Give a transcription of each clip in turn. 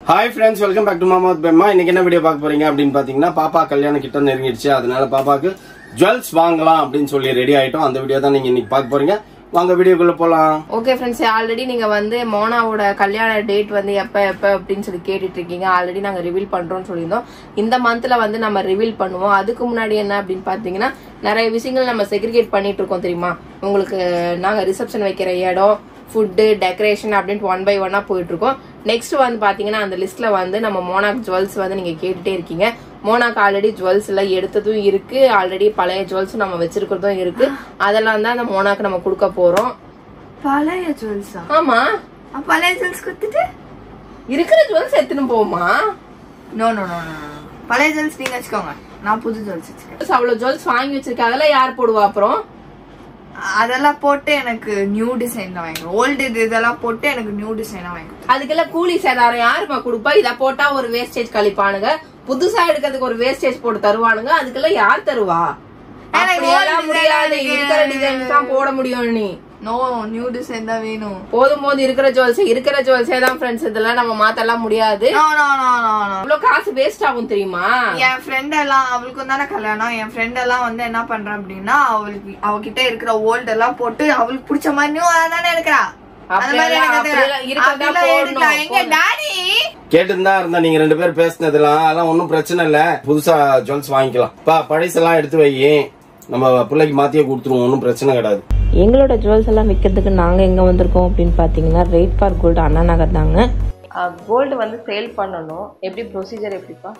Hi friends welcome back to மாமாத் பெம்மா இன்னைக்கு என்ன வீடியோ பார்க்க போறீங்க அப்படின்னு பாத்தீங்கன்னா பாப்பா கல்யாணம் கிட்ட நெருங்கிடுச்சு அதனால பாப்பாக்கு ஜுவல்ஸ் வாங்கலாம் அப்படின்னு சொல்லி ரெடி ஆயிட்டோம் அந்த வீடியோ தான் நீங்க இன்னைக்கு பார்க்க போறீங்க வாங்க வீடியோக்குள்ள போலாம் ஓகே ஃப்ரெண்ட்ஸ் ஆல்ரெடி நீங்க வந்து மோனாவோட கல்யாண டேட் வந்து எப்ப எப்ப அப்படின்னு சொல்லி கேட்டுட்டு இருக்கீங்க ஆல்ரெடி நாங்க ரிவீல் பண்றோம்னு சொல்லியிருந்தோம் இந்த மந்த்ல வந்து நம்ம ரிவீல் பண்ணுவோம் அதுக்கு முன்னாடி என்ன அப்படின்னு பாத்தீங்கன்னா நிறைய விஷயங்கள் நம்ம செக்ரிகேட் பண்ணிட்டு இருக்கோம் தெரியுமா உங்களுக்கு நாங்க ரிசப்ஷன் வைக்கிற இடம் ஃபுட்டு டெக்கரேஷன் அப்படின்ட்டு ஒன் பை ஒன்னா போயிட்டு இருக்கோம் நெக்ஸ்ட் வந்து பாத்தீங்கன்னா அந்த லிஸ்ட்ல வந்து நம்ம மோனாக் ஜுவல்ஸ் வந்து நீங்க கேட்டுட்டே இருக்கீங்க மோனாக் ஆல்ரெடி ஜுவல்ஸ் எல்லாம் எடுத்ததும் இருக்கு ஆல்ரெடி பழைய ஜுவல்ஸும் நம்ம வச்சிருக்கிறதும் இருக்கு அதெல்லாம் தான் அந்த மோனாக்கு நம்ம கொடுக்க போறோம் பழைய ஜுவல்ஸா ஆமா பழைய ஜுவல்ஸ் குத்துட்டு இருக்கிற ஜுவல்ஸ் எடுத்துன்னு போமா நோ நோ நோ நோ பழைய ஜுவல்ஸ் நீங்க வச்சுக்கோங்க நான் புது ஜுவல்ஸ் வச்சுக்கிறேன் அவ்வளவு ஜுவல்ஸ் வாங்கி வச்சிருக்க அதெல்லாம் யார் போடுவா அப்புறம் அதெல்லாம் போட்டு எனக்கு நியூ டிசைன் தான் வாங்கி ஓல்டு இது இதெல்லாம் போட்டு எனக்கு நியூ டிசைனா வாங்கி அதுக்கெல்லாம் கூலி சேதாரம் யாருமா கொடுப்பா இத போட்டா ஒரு வேஸ்டேஜ் கழிப்பானுங்க புதுசா எடுக்கிறதுக்கு ஒரு வேஸ்டேஜ் போட்டு தருவானுங்க அதுக்கெல்லாம் யார் தருவா எனக்கு அப்படியெல்லாம் old முடியாது design இருக்கிற டிசைன்ஸ் தான் போட முடியும் நீ நோ நியூ டிசைன் தான் வேணும் போதும் போது இருக்கிற ஜுவல்ஸ் இருக்கிற ஜுவல்ஸே தான் ஃப்ரெண்ட்ஸ் இதெல்லாம் நம்ம மாத்தலாம் முடியாது no no no no no இவ்வளவு காசு வேஸ்ட் ஆகும் தெரியுமா என் ஃப்ரெண்ட் எல்லாம் அவளுக்கும் தானே கல்யாணம் என் ஃப்ரெண்ட் எல்லாம் வந்து என்ன பண்றா அப்படின்னா அவளுக்கு அவகிட்ட இருக்கிற ஓல்டு எல்லாம் போட்டு அவளுக்கு பிடிச்ச மாதிரி நியூ தானே இருக்கிறா அந்த மாதிரி அப்படியெல்லாம் எனக்கு அப்படியெல்லாம் இருக்கறதா அப்படிலாம் போடணும். எடுக்கலாம். எங்க டாடி கேட்டுன்னு தான் இருந்தா நீங்க ரெண்டு பேரும் பேசினதுலாம் அதெல்லாம் ஒன்றும் பிரச்சனை இல்ல புதுசா ஜுவல்ஸ் வாங்கிக்கலாம் பா பழசெல்லாம் எடுத்து வை நம்ம பிள்ளைக்கு மாத்தியே கொடுத்துருவோம் ஒன்றும் பிரச்சனை கிடையாது எங்களோட ஜுவல்ஸ் எல்லாம் விற்கிறதுக்கு நாங்கள் எங்கே வந்திருக்கோம் அப்படின்னு பார்த்தீங்கன்னா rate for gold Anna Nagar தாங்க கோல்டு வந்து சேல் பண்ணணும் எப்படி ப்ரொசீஜர் எப்படிப்பா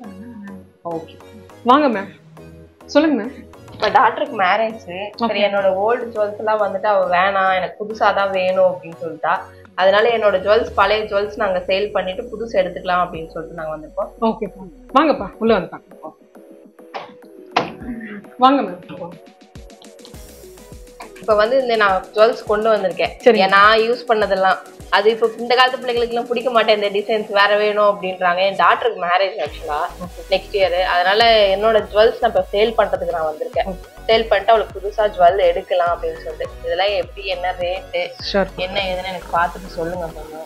ஓகே வாங்க மேம் சொல்லுங்க மேம் இப்போ டாக்டருக்கு மேரேஜ் சரி என்னோட ஓல்டு ஜுவல்ஸ் எல்லாம் வந்துட்டு அவ வேணாம் எனக்கு புதுசா தான் வேணும் அப்படின்னு சொல்லிட்டா அதனால என்னோட ஜுவல்ஸ் பழைய ஜுவல்ஸ் நாங்க சேல் பண்ணிட்டு புதுசு எடுத்துக்கலாம் அப்படின்னு சொல்லிட்டு நாங்க வந்திருக்கோம் ஓகே வாங்கப்பா உள்ள வந்து பாருங்க வாங்க மேம் இப்போ வந்து இந்த நான் ஜுவல்ஸ் கொண்டு வந்திருக்கேன் சரி. ஏன் நான் யூஸ் பண்ணதெல்லாம் அது இப்போ இந்த காலத்து பிள்ளைங்களுக்கு எல்லாம் பிடிக்க மாட்டேன் இந்த டிசைன்ஸ் வேற வேணும் அப்படின்றாங்க என் டாக்டருக்கு மேரேஜ் ஆக்சுவலா நெக்ஸ்ட் இயர் அதனால என்னோட ஜுவல்ஸ் நான் இப்போ சேல் பண்றதுக்கு நான் வந்திருக்கேன் சேல் பண்ணிட்டு அவளுக்கு புதுசா ஜுவல் எடுக்கலாம் அப்படின்னு சொல்லிட்டு இதெல்லாம் எப்படி என்ன ரேட்டு ஷூர் என்ன ஏதுன்னு எனக்கு பார்த்துட்டு சொல்லுங்க கொஞ்சம்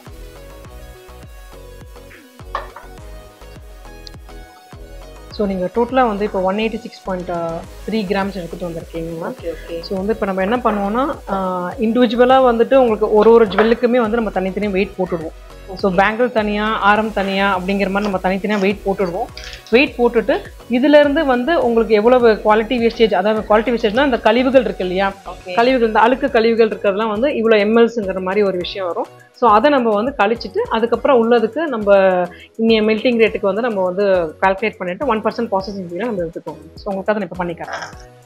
ஸோ நீங்கள் டோட்டலாக வந்து இப்போ one eighty six point three grams எடுத்துகிட்டு வந்திருக்கீங்களா ஓகே ஓகே ஸோ வந்து இப்போ நம்ம என்ன பண்ணுவோம்னா இண்டிவிஜுவலாக வந்துட்டு உங்களுக்கு ஒரு ஒரு ஜுவல்லுக்குமே வந்து நம்ம தனித்தனியாக வெயிட் போட்டுடுவோம் ஸோ பேங்கிள் தனியாக ஆரம் தனியாக அப்படிங்கிற மாதிரி நம்ம தனித்தனியாக வெயிட் போட்டுடுவோம் வெயிட் போட்டுட்டு இதுலேருந்து வந்து உங்களுக்கு எவ்வளவு குவாலிட்டி வேஸ்டேஜ் அதாவது குவாலிட்டி வேஸ்டேஜ்னா இந்த கழிவுகள் இருக்கு இல்லையா ஓகே கழிவுகள் இந்த அழுக்கு கழிவுகள் இருக்கிறதுலாம் வந்து இவ்வளோ எம்எல்ஸுங்கிற மாதிரி ஒரு விஷயம் வரும் ஸோ அதை நம்ம வந்து கழிச்சிட்டு அதுக்கப்புறம் உள்ளதுக்கு நம்ம இங்கே மெல்டிங் ரேட்டுக்கு வந்து நம்ம வந்து கால்குலேட் பண்ணிட்டு ஒன் பர்சன்ட் ப்ராசஸிங் ஃபீல நம்ம எடுத்துக்கோங்க ஸோ உங்களுக்கு அதை நான் இப்போ பண்ணிக்கிறேன்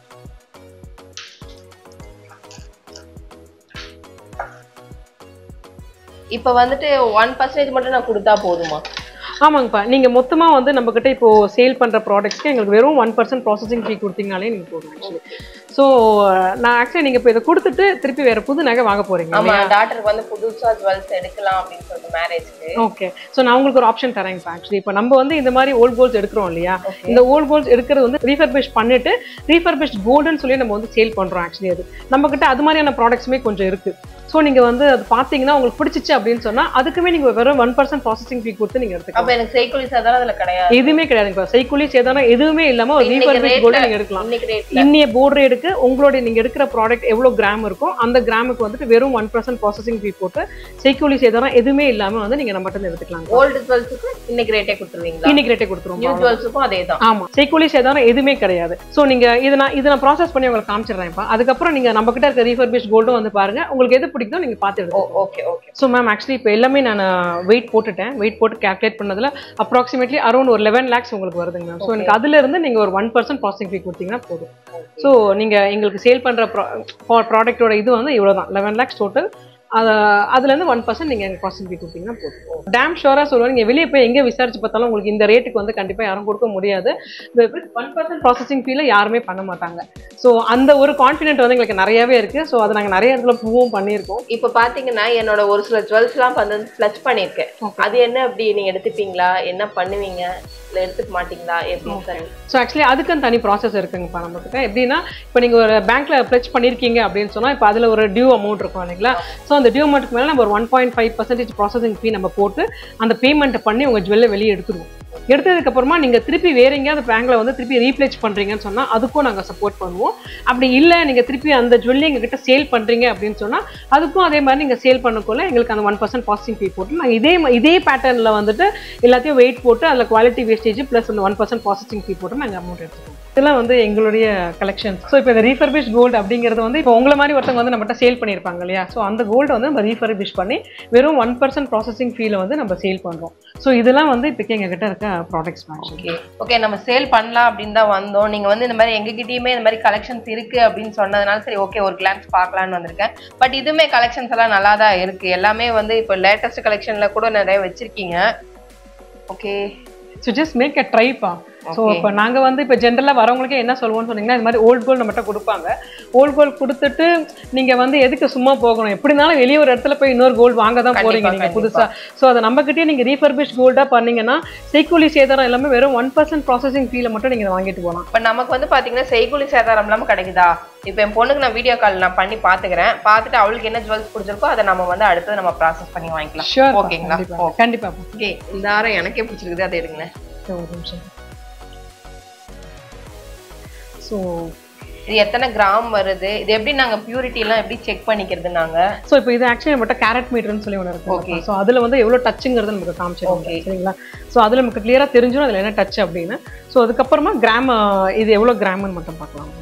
இப்போ வந்துட்டு ஒன் பர்சன்டேஜ் மட்டும் நான் கொடுத்தா போதுமா ஆமாங்கப்பா நீங்கள் மொத்தமாக வந்து நம்மக்கிட்ட இப்போ சேல் பண்ணுற ப்ராடக்ட்ஸ்க்கு எங்களுக்கு வெறும் ஒன் பர்சன்ட் ப்ராசஸிங் ஃபீ கொடுத்தீங்கனாலே நீங்கள் போதும் ஆக்சுவலி ஸோ நான் ஆக்சுவலி நீங்கள் இப்போ இதை கொடுத்துட்டு திருப்பி வேறு புது நகை வாங்க போகிறீங்க ஆமா டாக்டருக்கு வந்து புதுசா ஜுவல்ஸ் எடுக்கலாம் அப்படின்னு சொல்லிட்டு மேரேஜ்க்கு ஓகே ஸோ நான் உங்களுக்கு ஒரு ஆப்ஷன் தரேன் ஆக்சுவலி இப்போ நம்ம வந்து இந்த மாதிரி ஓல்ட் கோல்ஸ் எடுக்கிறோம் இல்லையா இந்த ஓல்ட் கோல்ஸ் எடுக்கிறது வந்து ரீஃபர்பிஷ் பண்ணிட்டு ரீஃபர்பிஷ் கோல்டுன்னு சொல்லி நம்ம வந்து சேல் பண்றோம் ஆக்சுவலி அது நம்ம கிட்ட அது மாதிரியான ப்ராடக்ட்ஸுமே கொஞ்சம் இருக்கு ஸோ நீங்க வந்து அது பார்த்தீங்கன்னா உங்களுக்கு பிடிச்சிச்சு அப்படின்னு சொன்னா அதுக்குமே நீங்க வெறும் ஒன் பர்சன்ட் ப்ராசஸிங் ஃபீ கொடுத்து நீங்க எடுத்துக்கலாம் அப்ப எனக்கு சைக்கிள் சாதாரண அதுல கிடையாது எதுவுமே கிடையாது இப்போ சைக்குலி சேதாரம் எதுவுமே இல்லாம ஒரு இன்னைக்கு ரீஃபர்பிஷ் rate கோல்டு ல- நீங்க எடுக்கலாம் இன்னைக்கு ரேட்ல இன்னைய போர்டு ரேட்டுக்கு உங்களுடைய நீங்க எடுக்கிற ப்ராடக்ட் எவ்வளவு கிராம் இருக்கும் அந்த கிராமுக்கு வந்துட்டு வெறும் ஒன் பர்சன்ட் ப்ராசஸிங் ஃபீ போட்டு சைக்குலி சேதாரம் எதுவுமே இல்லாம வந்து நீங்க நம்ம கிட்ட எடுத்துக்கலாம் ஓல்டு ஜுவல்ஸுக்கு இன்னைக்கு ரேட்டே கொடுத்துருவீங்களா இன்னைக்கு ரேட்டே கொடுத்துருவோம் நியூ ஜுவல்ஸுக்கும் அதே தான் ஆமா சைக்கோலி சேதாரம் எதுவுமே கிடையாது சோ நீங்க இதை நான் இதை நான் ப்ராசஸ் பண்ணி உங்களுக்கு காமிச்சிடுறேன்ப்பா அதுக்கப்புறம் நீங்க நம்ம கிட்ட இருக்க ரீஃபர்பிஷ் கோல்டும் வந்து பாருங்க உங்களுக்கு எது பிடிக்குதோ நீங்க பார்த்து எடுத்து okay okay so ma'am actually இப்போ எல்லாமே நான் வெயிட் போட்டுட்டேன் வெயிட் போட்டு கால்குலேட் பண்ணதுல அப்ராக்சிமேட்லி அரௌண்ட் ஒரு லெவன் லேக்ஸ் உங்களுக்கு வருதுங்க மேம் ஸோ எனக்கு அதுல இருந்து நீங்க ஒரு ஒன் பர்சன்ட் ப்ராசஸிங் ஃபீ கொடுத்தீங்கன்னா போதும் ஸோ நீங்க எங்களுக்கு சேல் பண்ற ப்ராடக்ட்டோட இது வந்து இவ்வளவுதான் லெவன் லேக்ஸ் டோட்டல் அது அதுலேருந்து ஒன் பர்சன்ட் நீங்கள் எனக்கு ப்ராசஸிங் ஃபீ கொடுத்தீங்கன்னா போதும் டேம் ஷோராக சொல்லுவாங்க நீங்கள் வெளியே போய் எங்கே விசாரிச்சு பார்த்தாலும் உங்களுக்கு இந்த ரேட்டுக்கு வந்து கண்டிப்பாக யாரும் கொடுக்க முடியாது ஒன் பர்சன்ட் ப்ராசஸிங் ஃபீல யாருமே பண்ண மாட்டாங்க ஸோ அந்த ஒரு கான்ஃபிடென்ட் வந்து எங்களுக்கு நிறையவே இருக்குது ஸோ அதை நாங்கள் நிறைய இடத்துல ப்ரூவும் பண்ணியிருக்கோம் இப்ப பாத்தீங்கன்னா என்னோட ஒரு சில ஜுவல்ஸ் எல்லாம் வந்து ஃபிளச் பண்ணிருக்கேன் அது என்ன அப்படி நீங்க எடுத்துப்பீங்களா என்ன பண்ணுவீங்க இல்ல எடுத்துக்க மாட்டீங்களா எப்படி சரி ஸோ ஆக்சுவலி அதுக்குன்னு தனி ப்ராசஸ் இருக்குங்கப்பா நம்மக்கிட்ட எப்படின்னா இப்போ நீங்கள் ஒரு பேங்க்ல ப்ளச் பண்ணியிருக்கீங்க அப்படின்னு சொன்னால் இப்போ அதில் ஒரு டியூ அமௌண்ட் இருக்கும் இல்லைங்களா ஸோ அந்த டியூ அமௌண்ட்டுக்கு மேலே நம்ம ஒரு one point five percentage processing fee நம்ம போட்டு அந்த பேமெண்ட்டை பண்ணி உங்கள் ஜுவல்லை வெளியே எடுத்துருவோம் எடுத்ததுக்கு அப்புறமா நீங்க திருப்பி வேற எங்கேயாவது பேங்க்ல வந்து திருப்பி ரீப்ளேஸ் பண்றீங்கன்னு சொன்னா அதுக்கும் நாங்க சப்போர்ட் பண்ணுவோம் அப்படி இல்ல நீங்க திருப்பி அந்த ஜுவல்லி எங்க கிட்ட சேல் பண்றீங்க அப்படின்னு சொன்னா அதுக்கும் அதே மாதிரி நீங்க சேல் பண்ணக்குள்ள எங்களுக்கு அந்த ஒன் பர்சன்ட் ப்ராசஸிங் ஃபீ போட்டு நாங்க இதே ம- இதே பேட்டர்ன்ல வந்துட்டு எல்லாத்தையும் வெயிட் போட்டு அதுல குவாலிட்டி வேஸ்டேஜ் பிளஸ் அந்த ஒன் பர்சன்ட் ப்ராசஸிங் ஃபீ போட்டு நாங்க அமௌண்ட் எடுத்துக்கோம் இதெல்லாம் வந்து எங்களுடைய கலெக்ஷன் ஸோ இப்போ இந்த ரீஃபர்பிஷ் கோல்டு அப்படிங்கிறது வந்து இப்போ உங்களை மாதிரி ஒருத்தவங்க வந்து நம்மகிட்ட சேல் பண்ணியிருப்பாங்க இல்லையா ஸோ அந்த கோல்டை வந்து நம்ம ரீஃபர்பிஷ் பண்ணி வெறும் ஒன் பர்சன்ட் ப்ராசஸிங் ஃபீல வந்து நம்ம சேல் பண்றோம் ஸோ இதெல்லாம் வந்து இப்போக்கி எங்ககிட்ட இருக்க ப்ராடக்ட்ஸ் மேக்ஸிமம் ஓகே ஓகே நம்ம சேல் பண்ணலாம் அப்படின்னு தான் வந்தோம் நீங்க வந்து இந்த மாதிரி எங்ககிட்டயுமே இந்த மாதிரி கலெக்ஷன்ஸ் இருக்கு அப்படின்னு சொன்னதுனால சரி ஓகே ஒரு கிளான்ஸ் பார்க்கலாம்னு வந்திருக்கேன் பட் இதுவுமே கலெக்ஷன்ஸ் எல்லாம் நல்லா தான் இருக்கு எல்லாமே வந்து இப்போ லேட்டஸ்ட் கலெக்ஷன்ல கூட நிறைய வச்சிருக்கீங்க okay so just make a ட்ரைப்பா ஸோ Okay. இப்போ நாங்கள் வந்து இப்போ ஜென்ரலாக வரவங்களுக்கே என்ன சொல்லுவோம்னு சொன்னீங்கன்னா இந்த மாதிரி ஓல்ட் கோல்டு நம்மகிட்ட கொடுப்பாங்க ஓல்ட் கோல்டு கொடுத்துட்டு நீங்கள் வந்து எதுக்கு சும்மா போகணும் எப்படினாலும் வெளியே ஒரு இடத்துல போய் இன்னொரு கோல்டு வாங்க தான் கண்டிப்பா, போறீங்க நீங்கள் கண்டிப்பா. புதுசாக ஸோ அதை நம்மகிட்டயே நீங்கள் ரீஃபர்பிஷ் கோல்டாக பண்ணீங்கன்னா செய்கூலி சேதாரம் எல்லாமே வெறும் ஒன் பர்சன்ட் ப்ராசஸிங் ஃபீல மட்டும் நீங்கள் வாங்கிட்டு போகலாம் இப்போ நமக்கு வந்து பாத்தீங்கன்னா செய்கூலி சேதாரம் இல்லாம கிடைக்குதா இப்போ என் பொண்ணுக்கு நான் வீடியோ கால் நான் பண்ணி பாத்துக்கிறேன் பார்த்துட்டு அவளுக்கு என்ன ஜுவல்ஸ் பிடிச்சிருக்கோ அதை நம்ம வந்து அடுத்து நம்ம ப்ராசஸ் பண்ணி வாங்கிக்கலாம் ஷியோர் ஓகேங்களா கண்டிப்பாக கண்டிப்பாக ஓகே இந்த ஆரம் எனக்கே பிடிச்சிருக்குது அதை எடுங்களேன் ஒரு நிமிஷம் ஸோ இது எத்தனை கிராம் வருது இது எப்படி நாங்க பியூரிட்டி எல்லாம் எப்படி செக் பண்ணிக்கிறது நாங்க ஸோ இப்போ இது ஆக்சுவலி நம்மகிட்ட கேரட் மீட்டர்னு சொல்லி ஒன்று Okay. இருக்கு ஸோ அதில் வந்து எவ்வளோ டச்சுங்கிறது நமக்கு காமிச்சிருக்கோம் Okay. சரிங்களா ஸோ அதில் நமக்கு கிளியராக தெரிஞ்சிடும் அதில் என்ன டச் அப்படின்னு ஸோ அதுக்கப்புறமா கிராம் இது எவ்வளோ கிராம்னு மட்டும் பார்க்கலாம்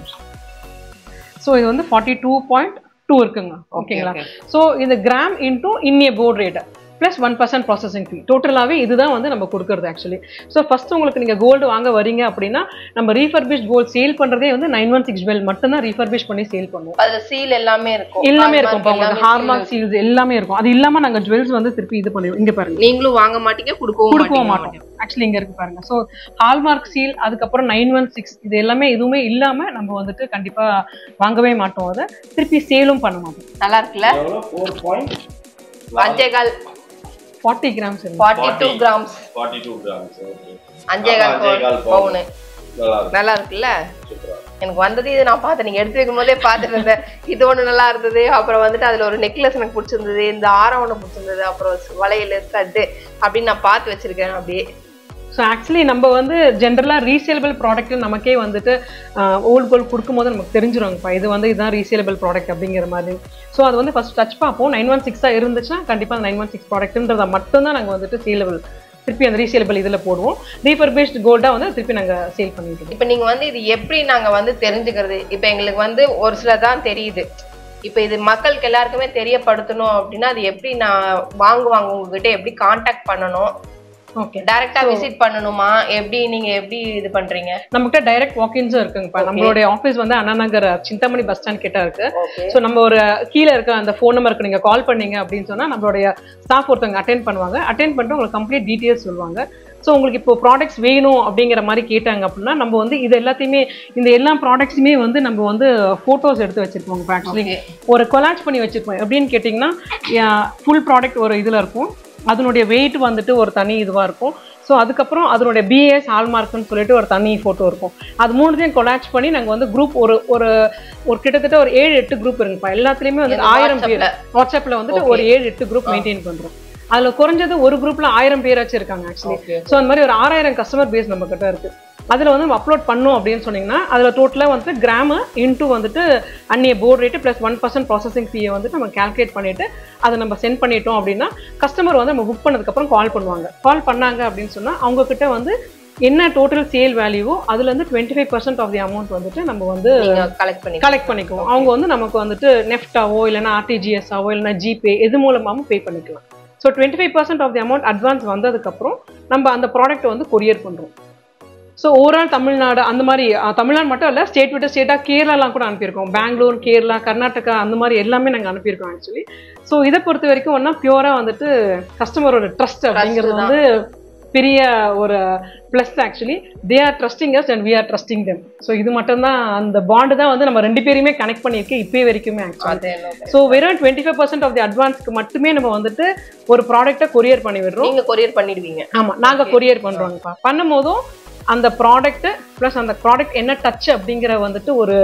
ஸோ இது வந்து ஃபார்ட்டி டூ பாயிண்ட் டூ இருக்குங்க ஓகேங்களா okay. ஸோ இந்த கிராம் இன்டூ இன்னிய board rate plus one percent processing fee டோட்டலாகவே இதுதான் வந்து நம்ம கொடுக்குறது ஆக்சுவலி ஸோ ஃபர்ஸ்ட் உங்களுக்கு நீங்கள் கோல்டு வாங்க வரீங்க அப்படின்னா நம்ம ரீஃபர்பிஷ் கோல்டு சேல் பண்ணுறதே வந்து நைன் ஒன் சிக்ஸ் டுவெல் மட்டும்தான் ரீஃபர்பிஷ் பண்ணி சேல் பண்ணுவோம் அதுல சீல் எல்லாமே இருக்கும் எல்லாமே Hallmark இருக்கும் உங்களுக்கு எல்லாமே ஹார்மார்க் seal சீல்ஸ் எல்லாமே இருக்கும் அது இல்லாம நாங்க ஜுவல்ஸ் வந்து திருப்பி இது பண்ணுவோம் இங்க பாருங்க நீங்களும் வாங்க மாட்டீங்க கொடுக்கவும் கொடுக்கவும் மாட்டீங்க மாட்டோம் ஆக்சுவலி இங்க இருக்கு பாருங்க ஸோ ஹால்மார்க் சீல் அதுக்கப்புறம் நைன் ஒன் சிக்ஸ் இது எல்லாமே எதுவுமே இல்லாம நம்ம வந்துட்டு கண்டிப்பா வாங்கவே மாட்டோம் அதை திருப்பி சேலும் பண்ண மாட்டோம் நல்லா இருக்குல்ல எவ்வளோ ஃபோர் பாயிண்ட் அஞ்சேகால் forty grams forty two grams forty two grams okay அஞ்சேகால் அஞ்சேகால் பவுனு நல்லா இருக்கு நல்லா இருக்குல்ல சூப்பரா எனக்கு வந்தது இது நான் பார்த்தேன் நீங்க எடுத்து வைக்கும் போதே பார்த்துட்டு இருந்தேன் இது ஒண்ணு நல்லா இருந்தது அப்புறம் வந்துட்டு அதுல ஒரு நெக்லஸ் எனக்கு பிடிச்சிருந்தது இந்த ஆரம் ஒண்ணு பிடிச்சிருந்தது அப்புறம் வளையல் ஸ்டட்டு அப்படின்னு நான் பார்த்து வச்சிருக்கேன் அப்படியே ஸோ ஆக்சுவலி நம்ம வந்து ஜென்ரலாக ரீசேலபிள் ப்ராடக்ட் நமக்கே வந்துட்டு ஓல்ட் கோல்ட் கொடுக்கும்போது நமக்கு தெரிஞ்சிருவாங்கப்பா இது வந்து இதுதான் ரீசேலபிள் ப்ராடக்ட் அப்படிங்கிற மாதிரி ஸோ அது வந்து ஃபர்ஸ்ட் டச் பார்ப்போம் நைன் ஒன் சிக்ஸாக இருந்துச்சுன்னா கண்டிப்பாக நைன் ஒன் சிக்ஸ் ப்ராடக்ட்ன்றதை மட்டும்தான் நாங்கள் வந்துட்டு சேலபிள் திருப்பி அந்த ரீசேலபிள் இதில் போடுவோம் ரீஃபர்பிஷ்ட் கோல்டாக வந்து திருப்பி நாங்கள் சேல் பண்ணிட்டு இருக்கோம் இப்ப நீங்க வந்து இது எப்படி நாங்க வந்து தெரிஞ்சுக்கிறது இப்ப எங்களுக்கு வந்து ஒரு சிலர் தான் தெரியுது இப்ப இது மக்களுக்கு எல்லாருக்குமே தெரியப்படுத்தணும் அப்படின்னா அது எப்படி நான் வாங்குவாங்க உங்ககிட்ட எப்படி காண்டாக்ட் பண்ணணும் ஓகே டைரக்டா விசிட் பண்ணணுமா எப்படி நீங்க எப்படி இது பண்றீங்க நம்மகிட்ட டைரக்ட் வாக்கின்ஸும் இருக்குங்கப்பா நம்மளுடைய ஆஃபீஸ் வந்து அண்ணா நகர் சிந்தாமணி பஸ் ஸ்டாண்ட் கிட்ட இருக்கு ஓகே ஸோ நம்ம ஒரு கீழே இருக்க அந்த ஃபோன் நம்பருக்கு நீங்கள் கால் பண்ணீங்க அப்படின்னு சொன்னால் நம்மளுடைய ஸ்டாஃப் ஒருத்தவங்க அட்டென்ட் பண்ணுவாங்க அட்டென்ட் பண்ணிட்டு உங்களுக்கு கம்ப்ளீட் டீட்டெயில்ஸ் சொல்லுவாங்க ஸோ உங்களுக்கு இப்போ ப்ராடக்ட்ஸ் வேணும் அப்படிங்கிற மாதிரி கேட்டாங்க அப்படின்னா நம்ம வந்து இது எல்லாத்தையுமே இந்த எல்லா ப்ராடக்ட்ஸுமே வந்து நம்ம வந்து ஃபோட்டோஸ் எடுத்து வச்சிருப்போம் இப்போ ஆக்சுவலி Okay. ஒரு கொலாஜ் பண்ணி வச்சிருப்போம் எப்படின்னு கேட்டிங்கன்னா ஃபுல் ப்ராடக்ட் ஒரு இதில் இருக்கும் அதனுடைய வெயிட் வந்துட்டு ஒரு தனி இதுவாக இருக்கும் ஸோ அதுக்கப்புறம் அதனுடைய பிஎஸ் ஹால்மார்க்னு சொல்லிட்டு ஒரு தனி ஃபோட்டோ இருக்கும் அது மூணுத்தையும் கொலாச் பண்ணி நாங்கள் வந்து குரூப் ஒரு ஒரு ஒரு கிட்டத்தட்ட ஒரு ஏழு எட்டு குரூப் இருக்குப்பா எல்லாத்துலேயுமே வந்து எது ஆயிரம் பேர் WhatsApp-ல? வாட்ஸ்அப்பில் வந்துட்டு ஒரு ஏழு எட்டு குரூப் மெயின்டைன் பண்ணுறோம் அதில் குறைஞ்சது ஒரு குரூப்பில் ஆயிரம் பேராச்சும் இருக்காங்க ஆக்சுவலி Okay. ஸோ அந்த மாதிரி ஒரு ஆறாயிரம் கஸ்டமர் பேஸ் நம்ம கிட்ட இருக்கு அதில் வந்து நம்ம அப்லோட் பண்ணோம் அப்படின்னு சொன்னீங்கன்னா அதில் டோட்டலாக வந்துட்டு கிராமு இன்ட்டு வந்துட்டு அந்நிய board rate plus one percent processing ஃபீயை வந்துட்டு நம்ம கால்குலேட் பண்ணிட்டு அதை நம்ம சென்ட் பண்ணிட்டோம் அப்படின்னா கஸ்டமர் வந்து நம்ம புக் பண்ணதுக்கப்புறம் கால் பண்ணுவாங்க கால் பண்ணாங்க அப்படின்னு சொன்னால் அவங்க கிட்ட வந்து என்ன டோட்டல் சேல் வேல்யூவோ அதுலேருந்து twenty five percent of the amount வந்துட்டு நம்ம வந்து நீங்க கலெக்ட் பண்ணி கலெக்ட் பண்ணிக்குவோம் அவங்க வந்து நமக்கு வந்துட்டு நெஃப்டாவோ இல்லைன்னா ஆர்டிஜிஎஸ்ஸாவோ இல்லைன்னா ஜிபே இது மூலமாகவும் பே பண்ணிக்கலாம் so twenty five percent of the amount advance வந்ததுக்கப்புறம் நம்ம அந்த ப்ராடக்ட்டை வந்து கொரியர் பண்ணுறோம் ஸோ ஓவரால் தமிழ்நாடு அந்த மாதிரி அஹ், தமிழ்நாடு மட்டும் இல்லை ஸ்டேட் விட்டு ஸ்டேட்டாக கேரளாலாம் கூட அனுப்பியிருக்கோம் பெங்களூர் கேரளா கர்நாடகா அந்த மாதிரி எல்லாமே நாங்கள் அனுப்பியிருக்கோம் ஆக்சுவலி ஸோ இதை பொறுத்த வரைக்கும் ஒன்றா பியூராக வந்துட்டு கஸ்டமரோட ட்ரஸ்ட் அப்படிங்கிறது தான். வந்து பெரிய ஒரு plus actually they are trusting us and we are trusting them so இது மட்டும்தான் அந்த பாண்டு தான் வந்து நம்ம ரெண்டு பேரையுமே கனெக்ட் பண்ணியிருக்கு இப்போ வரைக்குமே ஆக்சுவலி அது என்ன ஸோ வெறும் twenty five percent of the அட்வான்ஸ்க்கு மட்டுமே நம்ம வந்துட்டு ஒரு ப்ராடக்ட்டை கொரியர் பண்ணி விடுறோம் நீங்க கொரியர் பண்ணிடுவீங்க ஆமா நாங்க கொரியர் பண்றோங்கப்பா பண்ணும்போதும் அந்த ப்ராடக்ட் ப்ளஸ் அந்த ப்ராடக்ட் என்ன டச் அப்படிங்கிற வந்துட்டு ஒரு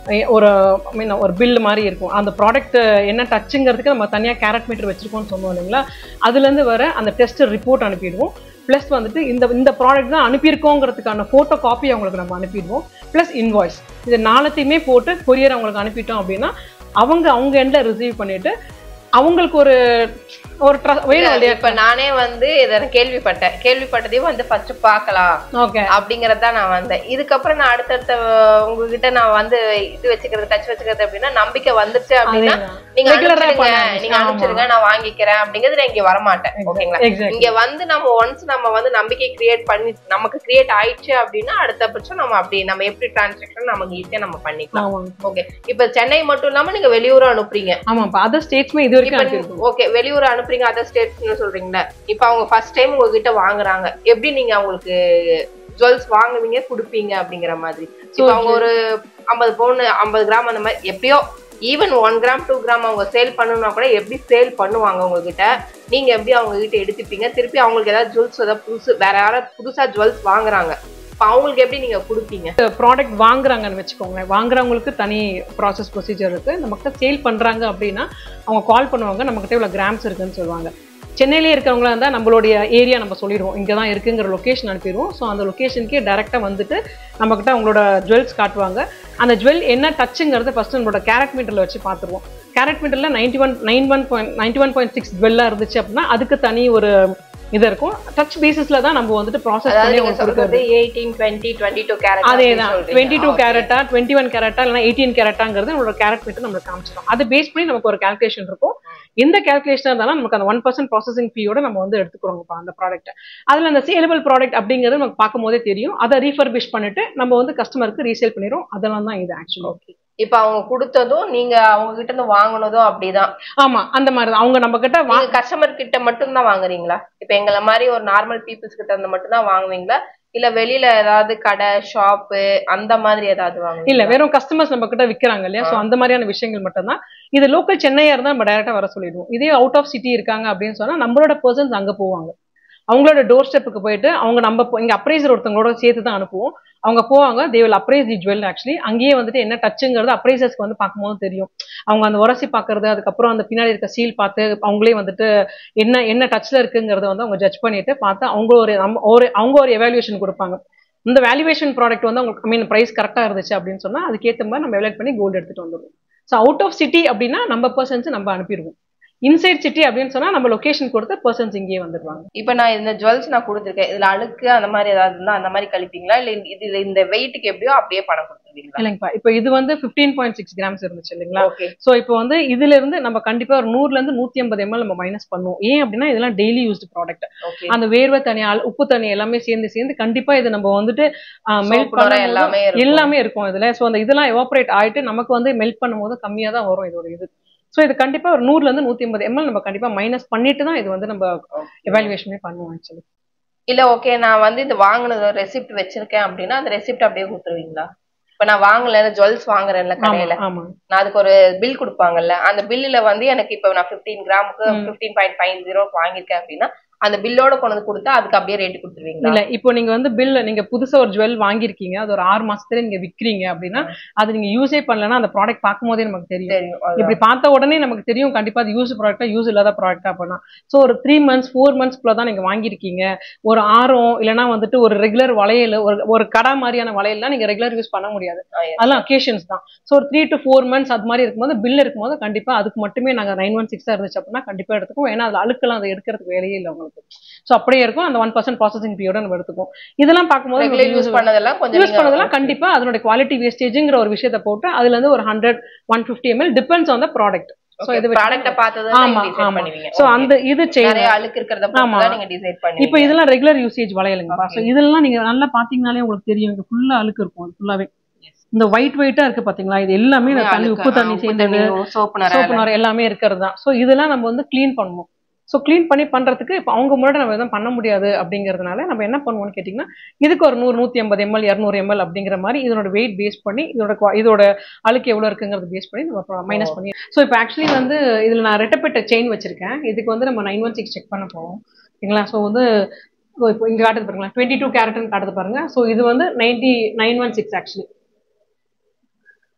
எ- ஒரு ஐ மீன் ஒரு பில் மாதிரி இருக்கும் அந்த ப்ராடக்ட் என்ன டச்சுங்கிறதுக்கு நம்ம தனியாக கேரட் மீட்டர் வச்சிருக்கோம்னு சொன்னோம் இல்லைங்களா அதுலேருந்து வர அந்த டெஸ்ட் ரிப்போர்ட் அனுப்பிடுவோம் ப்ளஸ் வந்துட்டு இந்த இந்த ப்ராடக்ட் தான் அனுப்பியிருக்கோங்கிறதுக்கான ஃபோட்டோ காப்பி அவங்களுக்கு நம்ம அனுப்பிடுவோம் ப்ளஸ் இன்வாய்ஸ் இது நாலத்தையுமே போட்டு கொரியர் அவங்களுக்கு அனுப்பிட்டோம் அப்படின்னா அவங்க அவங்க எண்டில் ரிசீவ் பண்ணிட்டு அவங்களுக்கு ஒரு ஒரு ட்ரஸ்ட் வேணும் இல்லையா இப்ப நானே வந்து இதை கேள்விப்பட்டேன் கேள்விப்பட்டதையும் வந்து ஃபர்ஸ்ட் பார்க்கலாம் ஓகே அப்படிங்கறத நான் வந்தேன் இதுக்கப்புறம் நான் அடுத்தடுத்த அஹ், உங்ககிட்ட நான் வந்து இது வச்சுக்கிறது டச் வச்சுக்கிறது அப்படின்னா நம்பிக்கை வந்துருச்சு அப்படின்னா அதேதான். நீங்க Regular ஆ அனுப்பிச்சிடுங்க பண்ண ஆரம்பிச்சு. நீங்க அனுப்பிச்சிடுங்க நான் வாங்கிக்கிறேன் அப்படிங்கிறது நான் இங்க வரமாட்டேன் ஓகேங்களா எக்ஸாக்ட் இங்க வந்து நம்ம ஒன்ஸ் நம்ம வந்து நம்பிக்கை கிரியேட் பண்ணி நமக்கு கிரியேட் ஆயிடுச்சு அப்படின்னா அடுத்த பட்சம் நம்ம அப்படி நம்ம எப்படி டிரான்சாக்ஷன் நமக்கு ஈஸியா நம்ம பண்ணிக்கலாம் ஆமாங்க ஓகே இப்ப சென்னை மட்டும் இல்லாம நீங்க வெளியூரும் அனுப்புறீங்க ஆமாப்பா அதர் ஸ்டேட்ஸ்மே இது வரைக்கும் அனுப்பியிருக்கோம் ஓகே வெளியூர் அனுப்புறீங்க அதர் ஸ்டேட்ஸ்னு சொல்றீங்களா இப்ப அவங்க ஃபர்ஸ்ட் டைம் உங்ககிட்ட வாங்குறாங்க எப்படி நீங்க அவங்களுக்கு ஜுவல்ஸ் வாங்குவீங்க கொடுப்பீங்க அப்படிங்கிற மாதிரி இப்போ அவங்க ஒரு ஐம்பது பவுன் ஐம்பது கிராம் அந்த மாதிரி எப்படியோ even one gram two gram அவங்க சேல் பண்ணணும்னா கூட எப்படி சேல் பண்ணுவாங்க உங்ககிட்ட நீங்க எப்படி அவங்க கிட்ட எடுத்துப்பீங்க திருப்பி அவங்களுக்கு ஏதாவது ஜுவல்ஸ் ஏதாவது புதுசு வேற யாராவது புதுசா ஜுவல்ஸ் வாங்குறாங்க இப்போ அவங்களுக்கு எப்படி நீங்க கொடுப்பீங்க ப்ராடக்ட் வாங்குறாங்கன்னு வச்சுக்கோங்களேன் வாங்குறவங்களுக்கு தனி ப்ராசஸ் ப்ரொசீஜர் இருக்கு நம்மகிட்ட சேல் பண்றாங்க அப்படின்னா அவங்க கால் பண்ணுவாங்க நம்மகிட்ட இவ்வளோ கிராம்ஸ் இருக்குன்னு சொல்லுவாங்க சென்னையிலே இருக்கிறவங்களா இருந்தால் நம்மளுடைய ஏரியா நம்ம சொல்லிடுவோம் இங்கே தான் இருக்குங்கிற லொக்கேஷன் அனுப்பிடுவோம் ஸோ அந்த லொக்கேஷனுக்கே டேரெக்டாக வந்துட்டு நம்மக்கிட்ட அவங்களோட ஜுவல்ஸ் காட்டுவாங்க அந்த ஜுவல் என்ன டச்சுங்கிறத ஃபஸ்ட்டு நம்மளோட கேரட் மீட்டரில் வச்சு பார்த்துருவோம் கேரட் மீட்டரில் ninety one nine one point ninety one point six ஜுவல்லாக இருந்துச்சு அப்படின்னா அதுக்கு தனி ஒரு இது இருக்கும் டச் பேசிஸில் தான் நம்ம வந்துட்டு ப்ராசஸ் அதாவது பண்ணி நீங்க அவங்களுக்கு கொடுக்குறது சொல்றது eighteen twenty twenty two carat அதே தான் டுவெண்ட்டி டூ கேரட்டா டுவெண்ட்டி ஒன் கேரட்டா இல்லைனா எயிட்டீன் கேரட்டாங்கிறது நம்மளோட கேரட் மீட்டர் நம்மளுக்கு காமிச்சிடும் அது பேஸ் பண்ணி நமக்கு ஒரு கால்குலேஷன் இருக்கும் எந்த கால்குலேஷன் இருந்தாலும் நமக்கு அந்த ஒன் பர்சன்ட் ப்ராசஸிங் ஃபீயோட நம்ம வந்து எடுத்துக்கிறோங்கப்பா அந்த ப்ராடக்ட் அதில் அந்த சேலபிள் ப்ராடக்ட் அப்படிங்கிறது நமக்கு பார்க்கும் போதே தெரியும் அதை ரீஃபர்பிஷ் பண்ணிட்டு நம்ம வந்து கஸ்டமருக்கு ரீசேல் பண்ணிடுறோம் அதெல்லாம் தான் இது ஆக்சுவலி ஓகே இப்ப அவங்க கொடுத்ததும் நீங்க அவங்க கிட்ட இருந்து வாங்குனதும் அப்படிதான் ஆமா அந்த மாதிரி தான் அவங்க நம்ம கிட்ட வா நீங்க கஸ்டமர் கிட்ட மட்டும் தான் வாங்குறீங்களா இப்ப எங்களை மாதிரி ஒரு நார்மல் பீப்புள்ஸ் கிட்ட இருந்து மட்டும் தான் வாங்குவீங்களா இல்ல வெளியில ஏதாவது கடை ஷாப்பு அந்த மாதிரி ஏதாவது வாங்குவீங்களா இல்ல வெறும் கஸ்டமர்ஸ் நம்ம கிட்ட விக்கிறாங்க இல்லையா சோ அந்த மாதிரியான விஷயங்கள் மட்டும்தான் இது லோக்கல் சென்னையா இருந்தா நம்ம டைரக்டா வர சொல்லிடுவோம் இதே அவுட் ஆஃப் சிட்டி இருக்காங்க அப்படின்னு சொன்னா நம்மளோட பர்சன்ஸ் அங்க போவாங்க அவங்களோட டோர் ஸ்டெப்புக்கு போயிட்டு அவங்க நம்ம போ- இங்க அப்ரைசர் ஒருத்தவங்களோட சேர்த்து தான் அனுப்புவோம் அவங்க போவாங்க they will appraise the jewel actually அங்கேயே வந்துட்டு என்ன டச்சுங்கிறது அப்ரைசர்ஸ்க்கு வந்து பார்க்கும்போது தெரியும் அவங்க அந்த உரசி பார்க்கறது அதுக்கப்புறம் அந்த பின்னாடி இருக்க சீல் பார்த்து அவங்களே வந்துட்டு என்ன என்ன டச்ல இருக்குங்கிறத வந்து அவங்க ஜட்ஜ் பண்ணிட்டு பார்த்து அவங்க ஒரு நம்ம ஒரு அவங்க ஒரு எவாலுவேஷன் கொடுப்பாங்க இந்த வேல்யூவேஷன் ப்ராடக்ட் வந்து உங்களுக்கு ஐ மீன் ப்ரைஸ் கரெக்டாக இருந்துச்சு அப்படின்னு சொன்னா அதுக்கேற்ற மாதிரி நம்ம எவாலுவேட் பண்ணி கோல்டு எடுத்துட்டு வந்துடுவோம் ஸோ அவுட் ஆஃப் சிட்டி அப்படின்னா நம்ம பர்சன்ஸ் நம்ம அனுப்பிடுவோம் இன்சைட் சிட்டி அப்படின்னு சொன்னா நம்ம லொகேஷன் கொடுத்து பர்சன்ஸ் இங்கேயே வந்துடுவாங்க இப்ப நான் இந்த ஜுவல்ஸ் நான் கொடுத்துருக்கேன் இதுல அழுக்கு அந்த மாதிரி ஏதாவது இருந்தா அந்த மாதிரி கழிப்பீங்களா இல்ல இதுல இந்த வெயிட்டுக்கு எப்படியோ அப்படியே பணம் கொடுத்துருவீங்களா இல்லைங்கப்பா இப்போ இது வந்து ஃபிஃப்டீன் பாயிண்ட் சிக்ஸ் கிராம்ஸ் இருந்துச்சு இல்லைங்களா ஓகே ஸோ இப்போ வந்து இதுல இருந்து நம்ம கண்டிப்பா ஒரு நூறுல இருந்து நூத்தி ஐம்பது எம்எல் நம்ம மைனஸ் பண்ணுவோம் ஏன் அப்படின்னா இதெல்லாம் டெய்லி யூஸ்டு ப்ராடக்ட் ஓகே அந்த வேர்வை தனி அல்- உப்பு தண்ணி எல்லாமே சேர்ந்து சேர்ந்து கண்டிப்பா இது நம்ம வந்துட்டு மெல்ட் Soap நுரை பண்ண எல்லாமே இருக்கும். எல்லாமே இருக்கும் இதுல ஸோ அந்த இதெல்லாம் எவாபரேட் ஆயிட்டு நமக்கு வந்து மெல்ட் பண்ணும்போது கம்மியா தான் வரும் இதோட இது ஸோ இது கண்டிப்பா ஒரு நூறுல இருந்து நூத்தி ஐம்பது எம்எல் நம்ம கண்டிப்பா மைனஸ் பண்ணிட்டு தான் இது வந்து நம்ம எவாலுவேஷனே பண்ணுவோம் ஆக்சுவலி இல்ல ஓகே நான் வந்து இது வாங்குனது ரெசிப்ட் வச்சிருக்கேன் அப்படின்னா அந்த ரெசிப்ட் அப்படியே கொடுத்துருவீங்களா இப்ப நான் வாங்கல ஜுவல்ஸ் வாங்குறேன்ல கடையில ஆமா நான் அதுக்கு ஒரு பில் கொடுப்பாங்கல்ல அந்த பில்லுல வந்து எனக்கு இப்ப நான் 15 கிராமுக்கு பிப்டீன் பாயிண்ட் ஃபைவ் ஜீரோ வாங்கியிருக்கேன் அப்படின்னா அந்த பில்லோட கொண்டு வந்து கொடுத்தா அதுக்கு அப்படியே ரேட் கொடுத்துருவீங்களா இல்ல இப்போ நீங்க வந்து பில் நீங்க புதுசா ஒரு ஜுவல் வாங்கியிருக்கீங்க அது ஒரு ஆறு மாசத்துல நீங்க விக்கிறீங்க அப்படின்னா அது நீங்க யூஸே பண்ணலன்னா அந்த ப்ராடக்ட் பார்க்கும் போதே நமக்கு தெரியும் தெரியும் அதான். இப்படி பார்த்த உடனே நமக்கு தெரியும் கண்டிப்பா அது யூஸ் ப்ராடக்டா யூஸ் இல்லாத ப்ராடக்டா அப்படின்னா ஸோ ஒரு த்ரீ மந்த்ஸ் ஃபோர் மந்த்ஸ்க்குள்ள தான் நீங்க வாங்கியிருக்கீங்க ஒரு ஆரம் இல்லைன்னா வந்துட்டு ஒரு ரெகுலர் வளையல் ஒரு ஒரு கடா மாதிரியான வளையல்லாம் நீங்க ரெகுலர் யூஸ் பண்ண முடியாது ஆ, yes. அதெல்லாம் அக்கேஷன்ஸ் தான் ஸோ ஒரு த்ரீ டு ஃபோர் மந்த்ஸ் அது மாதிரி இருக்கும்போது பில் இருக்கும்போது கண்டிப்பா அதுக்கு மட்டுமே நாங்க நைன் ஒன் சிக்ஸா இருந்துச்சு அப்படின்னா கண்டிப்பா எடுத்துக்குவோம் ஏன்னா அதுல அழுக்கெல்லாம் அதை எடுக்கிறதுக்கு வேலையே இல்லை உங்களுக்கு ஸோ அப்படியே இருக்கும் அந்த ஒன் பர்சன்ட் ப்ராசஸிங் பீரியட நம்ம எடுத்துக்குவோம் இதெல்லாம் பார்க்கும்போது ரெகுலர் யூஸ் பண்ணதெல்லாம் கொஞ்சம் யூஸ் பண்ணதெல்லாம் கண்டிப்பா அதனுடைய குவாலிட்டி வேஸ்டேஜ்ங்கிற ஒரு விஷயத்தை போட்டு அதுல இருந்து ஒரு hundred one fifty ML depends on the product so இது ப்ராடக்ட்ட பார்த்தது ஆமா டிசைட் ஆமா பண்ணுவீங்க ஸோ Okay. அந்த இது செயின் நிறைய அழுக்கு இருக்கிறத ஆமா. பொறுத்து தான் நீங்க டிசைட் இப்போ பண்ணுவீங்க இதெல்லாம் ரெகுலர் யூசேஜ் வளையலுங்கப்பா ஸோ இதெல்லாம் நீங்க நல்லா பாத்தீங்கனாலே உங்களுக்கு தெரியும் இது ஃபுல்லா அழுக்கு இருக்கும் ஃபுல்லாவே இந்த ஒயிட் ஒயிட்டா இருக்கு பாத்தீங்களா இது எல்லாமே இந்த தண்ணி உப்பு தண்ணி சேர்ந்தது சோப்பு சோப்பு நுரை எல்லாமே இருக்கிறது தான் ஸோ இதெல்லாம் நம்ம வந்து க்ளீன் பண்ணுவோம் ஸோ க்ளீன் பண்ணி பண்றதுக்கு இப்போ அவங்க முன்னாடி நம்ம எதுவும் பண்ண முடியாது அப்படிங்கிறதுனால நம்ம என்ன பண்ணுவோம்னு கேட்டிங்கன்னா இதுக்கு ஒரு நூறு நூற்றி ஐம்பது எம்எல் இரநூறு எம்எல் அப்படிங்கிற மாதிரி இதோட வெயிட் பேஸ் பண்ணி இதோட qua- இதோட அழுக்கு எவ்வளோ இருக்குங்கிறது பேஸ் பண்ணி நம்ம மைனஸ் பண்ணி ஸோ இப்போ ஆக்சுவலி வந்து இதில் நான் ரெட்டப்பட்ட செயின் வச்சிருக்கேன் இதுக்கு வந்து நம்ம நைன் ஒன் சிக்ஸ் செக் பண்ண போவோம் ஓகேங்களா ஸோ வந்து இப்போ இப்போ இங்கே காட்டுது பாருங்களா டுவெண்ட்டி டூ கேரட்னு காட்டுது பாருங்க ஸோ இது வந்து ninety nine one six actually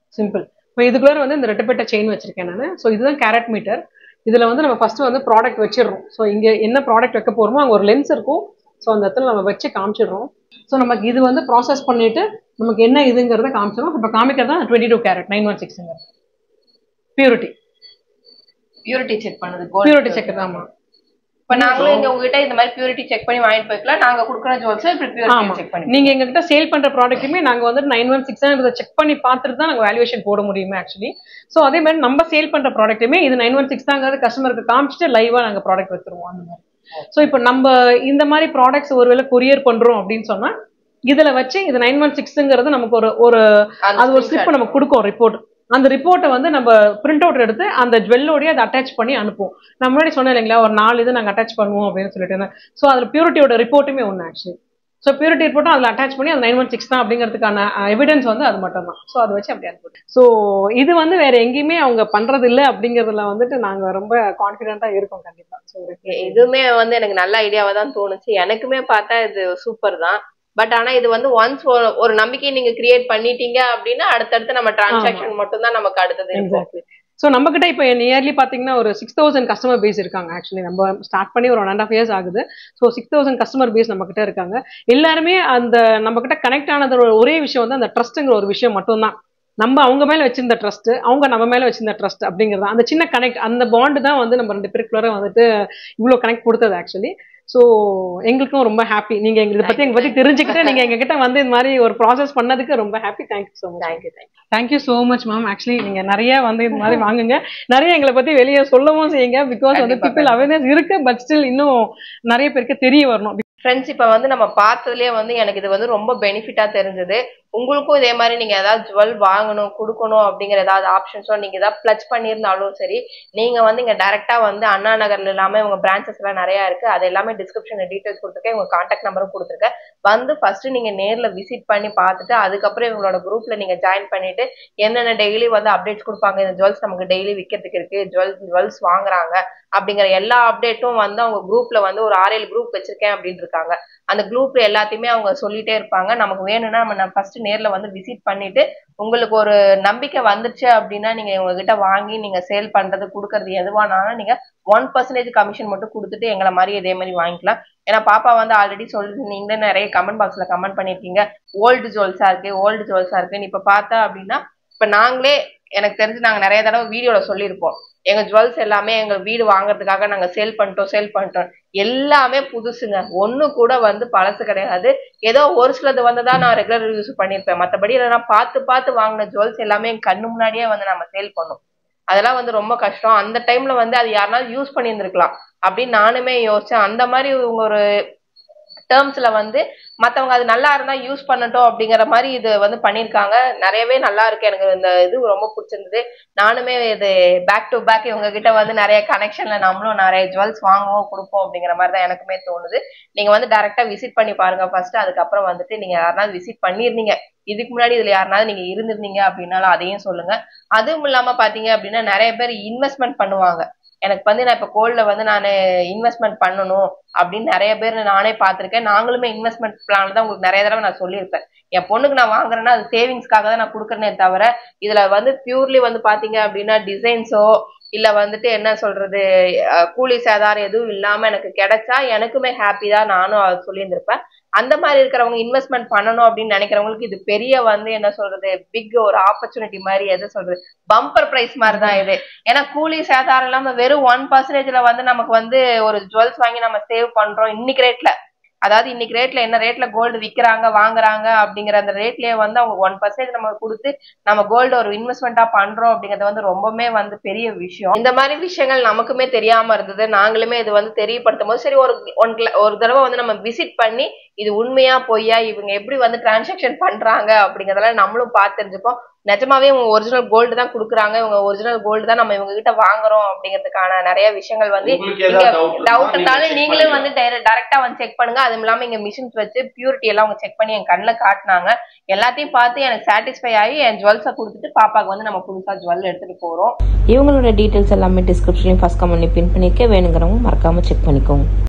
simple இப்போ இதுக்குள்ள வந்து இந்த ரெட்டப்பட்ட செயின் வச்சிருக்கேன் நான் ஸோ இதுதான் கேரட் மீட்டர் இதுல வந்து நம்ம ஃபர்ஸ்ட் வந்து ப்ராடக்ட் வச்சிடுறோம் ஸோ இங்க என்ன ப்ராடக்ட் வைக்க போறோமோ அங்க ஒரு லென்ஸ் இருக்கும் ஸோ அந்த இடத்துல நம்ம வச்சு காமிச்சிடுறோம் ஸோ நமக்கு இது வந்து ப்ராசஸ் பண்ணிட்டு நமக்கு என்ன இதுங்கிறத காமிச்சிடும் இப்போ காமிக்கிறது தான் twenty two carat nine one சிக்ஸ்ங்கிறது பியூரிட்டி பியூரிட்டி செக் பண்ணுது பியூரிட்டி செக் ஆமா இப்ப நாங்களும் இங்க உங்ககிட்ட இந்த மாதிரி பியூரிட்டி செக் பண்ணி வாங்கிட்டு போய்க்கலாம் நாங்க குடுக்குற ஜுவல்ஸ் இப்படி ஆமா பியூரிட்டி செக் பண்ணி நீங்க எங்ககிட்ட சேல் பண்ற ப்ராடக்ட்டுமே நாங்க வந்து நைன் ஒன் சிக்ஸ் செக் பண்ணி பார்த்துட்டு தான் நாங்க வேல்யூவேஷன் போட முடியுமே ஆக்சுவலி ஸோ அதே மாதிரி நம்ம சேல் பண்ற ப்ராடக்ட்டுமே இது நைன் ஒன் சிக்ஸ் தாங்கிறது கஸ்டமருக்கு காமிச்சிட்டு லைவா நாங்க ப்ராடக்ட் வச்சிருவோம் அந்த மாதிரி ஸோ இப்போ நம்ம இந்த மாதிரி ப்ராடக்ட்ஸ் ஒருவேளை கொரியர் பண்றோம் அப்படின்னு சொன்னா இதுல வச்சு இது நைன் ஒன் சிக்ஸ்ங்கிறது நமக்கு ஒரு ஒரு அந்த அது ஒரு ஸ்லிப் நமக்கு கொடுக்கும் ரிப்போர்ட் அந்த ரிப்போர்ட்டை வந்து நம்ம பிரிண்ட் அவுட் எடுத்து அந்த ஜுவல்லோடய அதை அட்டாச் பண்ணி அனுப்புவோம் நான் முன்னாடி சொன்னேன் இல்லைங்களா ஒரு நாலு இது நாங்கள் அட்டாச் பண்ணுவோம் அப்படின்னு சொல்லிட்டு ஸோ அதில் பியூரிட்டியோட ரிப்போர்ட்டுமே ஒன்று ஆக்சுவலி ஸோ பியூரிட்டி ரிப்போர்ட்டும் அதில் அட்டாச் பண்ணி அது நைன் ஒன் சிக்ஸ் தான் அப்படிங்கிறதுக்கான எவிடன்ஸ் வந்து அது மட்டும் தான் ஸோ அதை வச்சு அப்படி அனுப்பிட்டோம் ஸோ இது வந்து வேற எங்கேயுமே அவங்க பண்றது இல்லை அப்படிங்கிறதுல வந்துட்டு நாங்கள் ரொம்ப கான்ஃபிடென்ட்டாக இருக்கோம் கண்டிப்பாக ஸோ இதுவுமே வந்து எனக்கு நல்ல ஐடியாவா தான் தோணுச்சு எனக்குமே பார்த்தா இது சூப்பர் தான் பட் ஆனா இது வந்து ஒன்ஸ் ஒரு நம்பிக்கை நீங்க கிரியேட் பண்ணிட்டீங்க அப்படின்னா அடுத்தடுத்து நம்ம டிரான்சாக்ஷன் மட்டும் தான் நமக்கு அடுத்தது இருக்கும் எக்ஸாக்ட்லி ஸோ நம்ம கிட்ட இப்போ நியர்லி பார்த்தீங்கன்னா ஒரு சிக்ஸ் தௌசண்ட் கஸ்டமர் பேஸ் இருக்காங்க ஆக்சுவலி நம்ம ஸ்டார்ட் பண்ணி ஒரு ஒன் அண்ட் ஆஃப் இயர்ஸ் ஆகுது so six thousand customer base நம்ம கிட்ட இருக்காங்க எல்லாருமே அந்த நம்ம கிட்ட கனெக்ட் ஆனது ஒரே விஷயம் வந்து அந்த ட்ரஸ்ட்டுங்கிற ஒரு விஷயம் மட்டும்தான் நம்ம அவங்க மேல வச்சிருந்த ட்ரஸ்ட் அவங்க நம்ம மேல வச்சிருந்த ட்ரஸ்ட் அப்படிங்கிறது அந்த சின்ன கனெக்ட் அந்த பாண்டு தான் வந்து நம்ம ரெண்டு பேருக்குள்ள வந்துட்டு இவ்வளோ கனெக்ட் கொடுத்தது ஆக்சுவலி ஸோ எங்களுக்கும் ரொம்ப ஹாப்பி நீங்க எங்களை பத்தி எங்க பத்தி தெரிஞ்சுக்கிட்டு நீங்க எங்க கிட்ட வந்து இந்த மாதிரி ஒரு ப்ராசஸ் பண்ணதுக்கு ரொம்ப happy thank you so much thank you thank you thank you so much ma'am actually நீங்க நிறைய வந்து இந்த மாதிரி வாங்குங்க நிறைய எங்களை பத்தி வெளியே சொல்லவும் செய்யுங்க பிகாஸ் வந்து கண்டிப்பா, பீப்புள் அவேர்னஸ் இருக்கு பட் ஸ்டில் இன்னும் நிறைய பேருக்கு தெரிய வரணும் ஃப்ரெண்ட்ஸ் இப்போ வந்து நம்ம பார்த்ததுலேயே வந்து எனக்கு இது வந்து ரொம்ப பெனிஃபிட்டா தெரிஞ்சது உங்களுக்கும் இதே மாதிரி நீங்க ஏதாவது ஜுவல் வாங்கணும் கொடுக்கணும் அப்படிங்கிற ஏதாவது ஆப்ஷன்ஸோ நீங்க ஏதாவது பிளச் பண்ணியிருந்தாலும் சரி நீங்க வந்து இங்க டைரக்டா வந்து அண்ணா நகர்ல இல்லாம இவங்க பிரான்ச்சஸ் எல்லாம் நிறைய இருக்கு அது எல்லாமே டிஸ்கிரிப்ஷன்ல டீடைல்ஸ் கொடுத்துருக்கேன் உங்க கான்டாக்ட் நம்பரும் கொடுத்துருக்கேன் வந்து ஃபர்ஸ்ட் நீங்க நேர்ல விசிட் பண்ணி பார்த்துட்டு அதுக்கப்புறம் இவங்களோட குரூப்ல நீங்க ஜாயின் பண்ணிட்டு என்னென்ன டெய்லி வந்து அப்டேட்ஸ் கொடுப்பாங்க இந்த ஜுவல்ஸ் நமக்கு டெய்லி விற்கிறதுக்கு இருக்கு ஜுவல் ஜுவல்ஸ் வாங்குறாங்க அப்படிங்கிற எல்லா அப்டேட்டும் வந்து அவங்க குரூப்ல வந்து ஒரு ஆறு ஏழு குரூப் வச்சிருக்கேன் அப்படின்னு இருக்காங்க அந்த குரூப்ல எல்லாத்தையுமே அவங்க சொல்லிட்டே இருப்பாங்க நமக்கு வேணும்னா நம்ம ஃபர்ஸ்ட் நேர்ல வந்து விசிட் பண்ணிட்டு உங்களுக்கு ஒரு நம்பிக்கை வந்துச்சு அப்படின்னா நீங்க உங்ககிட்ட வாங்கி நீங்க சேல் பண்றது கொடுக்கறது எதுவானாலும் நீங்க ஒன் பர்சன்டேஜ் கமிஷன் மட்டும் கொடுத்துட்டு எங்களை மாதிரி இதே மாதிரி வாங்கிக்கலாம் ஏன்னா பாப்பா வந்து ஆல்ரெடி சொல்லி நீங்களே நிறைய கமெண்ட் பாக்ஸ்ல கமெண்ட் பண்ணிருக்கீங்க ஓல்டு ஜுவல்ஸா இருக்கு ஓல்டு ஜுவல்ஸா இருக்குன்னு இப்ப பார்த்தா அப்படின்னா இப்ப நாங்களே எனக்கு தெரிஞ்சு நாங்க நிறைய தடவை வீடியோல சொல்லியிருப்போம் எங்க ஜுவல்ஸ் எல்லாமே எங்க வீடு வாங்குறதுக்காக நாங்க சேல் பண்ணிட்டோம் சேல் பண்ணிட்டோம் எல்லாமே புதுசுங்க ஒண்ணு கூட வந்து பழசு கிடையாது ஏதோ ஒரு சிலது வந்து தான் நான் ரெகுலர் யூஸ் பண்ணிருப்பேன் மத்தபடி நான் பார்த்து பார்த்து வாங்கின ஜுவல்ஸ் எல்லாமே என் கண்ணு முன்னாடியே வந்து நம்ம சேல் பண்ணோம் அதெல்லாம் வந்து ரொம்ப கஷ்டம் அந்த டைம்ல வந்து அது யாருனாலும் யூஸ் பண்ணியிருந்திருக்கலாம் அப்படின்னு நானுமே யோசிச்சேன் அந்த மாதிரி இவங்க ஒரு டேர்ம்ஸ்ல வந்து மத்தவங்க அது நல்லா இருந்தா யூஸ் பண்ணட்டும் அப்படிங்கிற மாதிரி இது வந்து பண்ணிருக்காங்க நிறையவே நல்லா இருக்கு எனக்கு இந்த இது ரொம்ப பிடிச்சிருந்தது நானுமே இது பேக் டு பேக் இவங்க கிட்ட வந்து நிறைய கனெக்ஷன்ல நம்மளும் நிறைய ஜுவல்ஸ் வாங்குவோம் கொடுப்போம் அப்படிங்கிற மாதிரி தான் எனக்குமே தோணுது நீங்க வந்து டைரக்டா விசிட் பண்ணி பாருங்க ஃபர்ஸ்ட் அதுக்கப்புறம் வந்துட்டு நீங்க யாருனாவது விசிட் பண்ணிருந்தீங்க இதுக்கு முன்னாடி இதுல யாருனாவது நீங்க இருந்திருந்தீங்க அப்படின்னாலும் அதையும் சொல்லுங்க அதுவும் இல்லாம பாத்தீங்க அப்படின்னா நிறைய பேர் இன்வெஸ்ட்மெண்ட் பண்ணுவாங்க எனக்கு வந்து நான் இப்ப கோல்ட்ல வந்து நான் இன்வெஸ்ட்மெண்ட் பண்ணணும் அப்படின்னு நிறைய பேர் நானே பார்த்திருக்கேன் நாங்களுமே இன்வெஸ்ட்மெண்ட் பிளான் தான் உங்களுக்கு நிறைய தடவை நான் சொல்லியிருப்பேன் என் பொண்ணுக்கு நான் வாங்குறேன்னா அது சேவிங்ஸ்க்காக தான் நான் கொடுக்குறேனே தவிர இதுல வந்து பியூர்லி வந்து பாத்தீங்க அப்படின்னா டிசைன்ஸோ இல்ல வந்துட்டு என்ன சொல்றது அஹ் கூலி சேதாரம் எதுவும் இல்லாம எனக்கு கிடைச்சா எனக்குமே ஹாப்பி தான் நானும் அதை சொல்லியிருந்திருப்பேன் அந்த மாதிரி இருக்கிறவங்க இன்வெஸ்ட்மெண்ட் பண்ணணும் அப்படின்னு நினைக்கிறவங்களுக்கு இது பெரிய வந்து என்ன சொல்றது பிக் ஒரு ஆப்பர்ச்சுனிட்டி மாதிரி எது சொல்றது பம்பர் பிரைஸ் மாதிரி தான் இது ஏன்னா கூலி சேதாரம் இல்லாம வெறும் ஒன் பர்சன்டேஜ்ல வந்து நமக்கு வந்து ஒரு ஜுவல்ஸ் வாங்கி நம்ம சேவ் பண்றோம் இன்னைக்கு ரேட்ல அதாவது இன்னைக்கு ரேட்ல என்ன ரேட்ல கோல்டு விக்கிறாங்க வாங்குறாங்க அப்படிங்கிற அந்த ரேட்லயே வந்து அவங்க ஒன் பர்சன்டேஜ் நம்ம கொடுத்து நம்ம கோல்டு ஒரு இன்வெஸ்ட்மெண்ட்டா பண்றோம் அப்படிங்கிறது வந்து ரொம்பவுமே வந்து பெரிய விஷயம் இந்த மாதிரி விஷயங்கள் நமக்குமே தெரியாம இருந்தது நாங்களுமே இது வந்து தெரியப்படுத்தும் போது சரி ஒரு ஒன் ஒரு தடவை வந்து நம்ம விசிட் பண்ணி இது உண்மையா பொய்யா இவங்க எப்படி வந்து டிரான்சாக்ஷன் பண்றாங்க அப்படிங்கறதெல்லாம் நம்மளும் பார்த்து தெரிஞ்சுப்போம் நிஜமாவே இவங்க ஒரிஜினல் கோல்டு தான் கொடுக்குறாங்க இவங்க ஒரிஜினல் கோல்டு தான் நம்ம இவங்க கிட்ட வாங்குறோம் அப்படிங்கிறதுக்கான நிறைய விஷயங்கள் வந்து உங்களுக்கு ஏதாவது doubt இருந்தா டவுட் இருந்தாலும் நீங்க check நீங்களும் பண்ணுங்க. வந்து டைரக்டா வந்து செக் பண்ணுங்க அதுவும் இல்லாம இங்க மிஷின்ஸ் வச்சு பியூரிட்டி எல்லாம் அவங்க செக் பண்ணி என் கண்ணில் காட்டினாங்க எல்லாத்தையும் பார்த்து எனக்கு சாட்டிஸ்ஃபை ஆகி என் ஜுவல்ஸை கொடுத்துட்டு பாப்பாக்கு வந்து நம்ம புதுசா ஜுவல் எடுத்துட்டு போறோம் இவங்களோட டீட்டெயில்ஸ் எல்லாமே டிஸ்கிரிப்ஷன்லையும் ஃபஸ்ட் கமெண்ட்லையும் பின் பண்ணியிருக்கேன் வேணுங்கிறவங்க மறக்காமல் செக் பண்ணிக்கோங்க